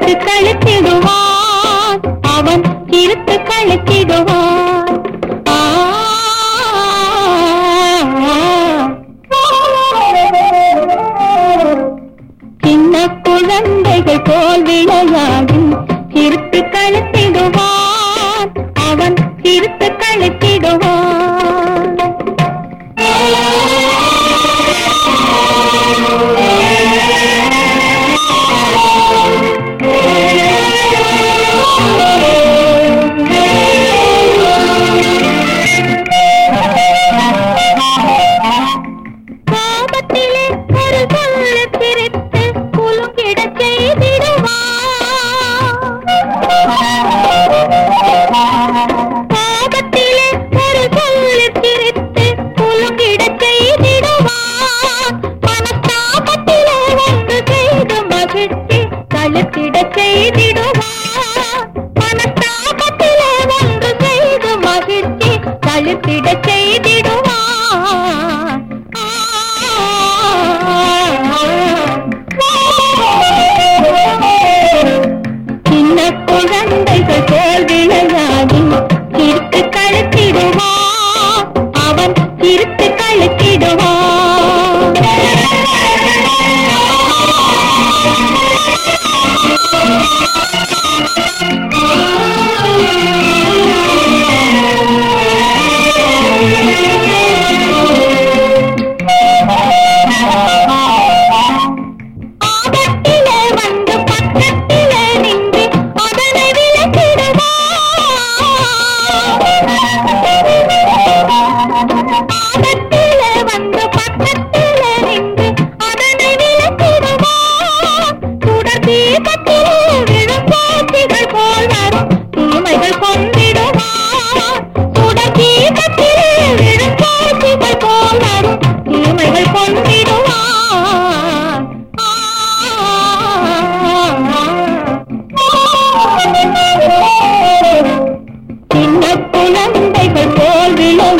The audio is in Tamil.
சிரித்து கழித்திடுவான் அவன் சிரித்து கழித்திடுவான் ஆ, சின்ன குழந்தைகள் போல் விளையாடி சிரித்து கழித்திடுவான் அவன் சிரித்து கழித்திடுவான் கோபத்திலே ஒரு சொல்லு சிரித்து குலுங்கிடச் செய்திடுவான் கோபத்திலே ஒரு சொல்லு சிரித்து குலுங்கிடச் செய்திடுவான் மனஸ்தாபத்திலே ஒன்று செய்து மகிழ்ச்சி கழுத்திடச் செய்திடுவான் மனஸ்தாபத்திலே ஒன்று செய்து மகிழ்ச்சி கழுத்திடச் செய்திடுவான் சின்ன குழந்தைகள் போல் விளையாடி சிரித்து கழுத்திடுவான் அவன் சிரித்து கழுத்திடுவான் ஆபத்திலே வந்து பக்கத்திலே நின்று அதனை விளக்கிடுவான் ஆபத்திலே வந்து பக்கத்திலே நின்று அதனை விளக்கிடுவான் சுடர் தீபத்திலே விழும் காட்சிகள் போல் வரும் தீமைகள் கொண்டிடுவான் சுடர் தீபத்திலே விழும் காட்சிகள் போல் வரும் தீமைகள் கொண்டிடுவான் சின்ன குழந்தைகள் போல் விழும்